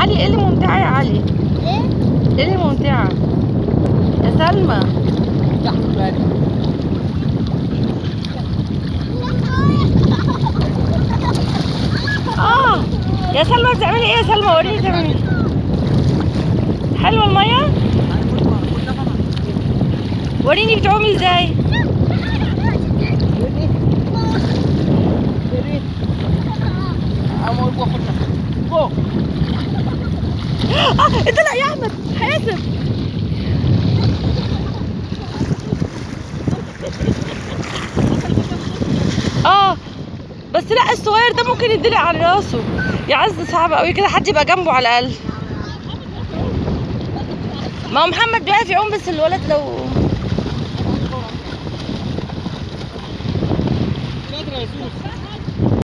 علي ايه اللي ممتعة يا علي ايه ايه اللي ممتعة يا سلمى تحت بالي اه يا سلمى بتعملي ايه يا سلمى وريني تعملي إيه. حلوة المية وريني بتعومي ازاي اه طلع يا احمد حاسب اه بس لا الصغير ده ممكن يدلع على راسه يعز صعب قوي كده حد يبقى جنبه على الاقل ما هو محمد بيعرف يعوم بس الولد لو قادر يا يوسف